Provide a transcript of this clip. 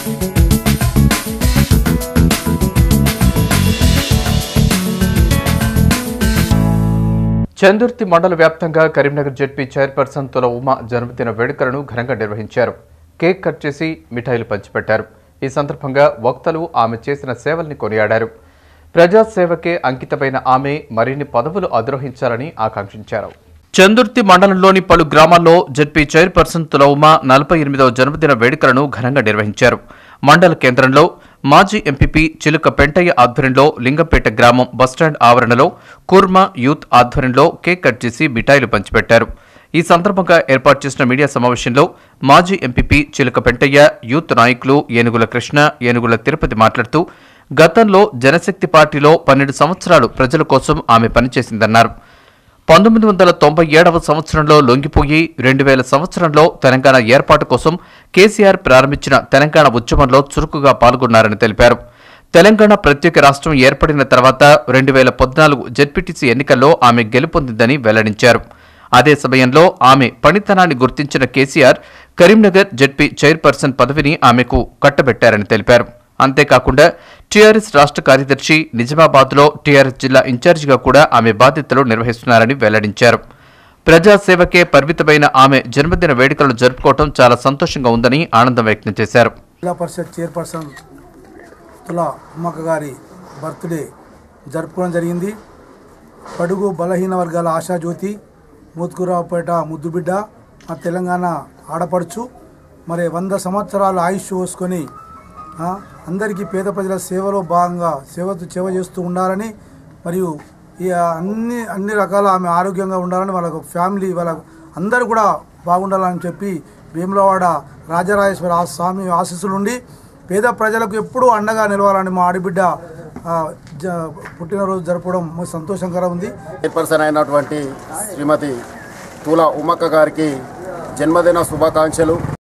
చందుర్తి మండల వ్యాప్తంగా Karimnagar ZP chairperson తుల ఉమా జన్మదిన వేడుకలను ఘనంగా నిర్వహించారు కేక్ కట్ చేసి మిఠాయిలు పంచిపెట్టారు ఈ సందర్భంగా వక్తలు ఆమె చేసిన సేవల్ని కొనియాడారు ప్రజాసేవకే అంకితమైన ఆమె మరిన్ని పదవులు అధిరోహించాలని ఆకాంక్షించారు చందుర్తి మండలంలోని పలు గ్రామాల్లో జెడ్పీ చైర్పర్సన్ తుల ఉమా నలభై ఎనిమిదవ జన్మదిన వేడుకలను ఘనంగా నిర్వహించారు మండల కేంద్రంలో మాజీ ఎంపీపీ చిలుక పెంటయ్య ఆధ్వర్యంలో లింగంపేట గ్రామం బస్టాండ్ ఆవరణలో కుర్మా యూత్ ఆధ్వర్యంలో కేక్ కట్ చేసి మిఠాయిలు పంచిపెట్టారు ఈ సందర్భంగా ఏర్పాటు చేసిన మీడియా సమావేశంలో మాజీ ఎంపీపీ చిలుక పెంటయ్య యూత్ నాయకులు ఏనుగుల కృష్ణ ఏనుగుల తిరుపతి మాట్లాడుతూ గతంలో జనశక్తి పార్టీలో పన్నెండు సంవత్సరాలు ప్రజల కోసం ఆమె పనిచేసిందన్నారు పంతొమ్మిది వందల తొంభై ఏడవ సంవత్సరంలో లొంగిపోయి రెండు వేల సంవత్సరంలో తెలంగాణ ఏర్పాటు కోసం కేసీఆర్ ప్రారంభించిన తెలంగాణ ఉద్యమంలో చురుకుగా పాల్గొన్నారని తెలిపారు తెలంగాణ ప్రత్యేక రాష్ట్రం ఏర్పడిన తర్వాత రెండు వేల పద్నాలుగు జెడ్పీటీసీ ఎన్నికల్లో ఆమె గెలుపొందిందని వెల్లడించారు అదే సమయంలో ఆమె పనితనాన్ని గుర్తించిన కేసీఆర్ కరీంనగర్ జెడ్పీ చైర్పర్సన్ పదవిని ఆమెకు కట్టబెట్టారని తెలిపారు అంతేకాకుండా టీఆర్ఎస్ రాష్ట్ర కార్యదర్శి నిజామాబాద్లో టీఆర్ఎస్ జిల్లా ఇన్ఛార్జిగా కూడా ఆమె బాధ్యతలు నిర్వహిస్తున్నారని వెల్లడించారు ప్రజాసేవకే పరిమితమైన ఆమె జన్మదిన వేడుకలను జరుపుకోవడం చాలా సంతోషంగా ఉందని ఆనందం వ్యక్తం చేశారు జిల్లా పరిషత్ చైర్పర్సన్ తుల ఉమ్మక్క గారి బర్త్డే జరుపుకోవడం జరిగింది పడుగు బలహీన వర్గాల ఆశాజ్యోతి మూత్కురావుపేట ముద్దుబిడ్డ మా తెలంగాణ ఆడపడుచు మరి వంద సంవత్సరాల ఆయుష్ పోసుకొని ఆ, అందరికీ పేద ప్రజల సేవలో భాగంగా సేవ సేవ చేస్తూ ఉండాలని మరియు ఈ అన్ని అన్ని రకాల ఆమె ఆరోగ్యంగా ఉండాలని వాళ్ళ ఫ్యామిలీ వాళ్ళ అందరూ కూడా బాగుండాలని చెప్పి వేములవాడ రాజరాజేశ్వర ఆ స్వామి ఆశీస్సులు ఉండి పేద ప్రజలకు ఎప్పుడూ అండగా నిలవాలని మా ఆడబిడ్డ ఆ, జ- పుట్టినరోజు జరపడం మాకు సంతోషంకరంగా ఉంది చైర్పర్సన్ అయినటువంటి శ్రీమతి తూల ఉమ్మక్క గారికి జన్మదిన శుభాకాంక్షలు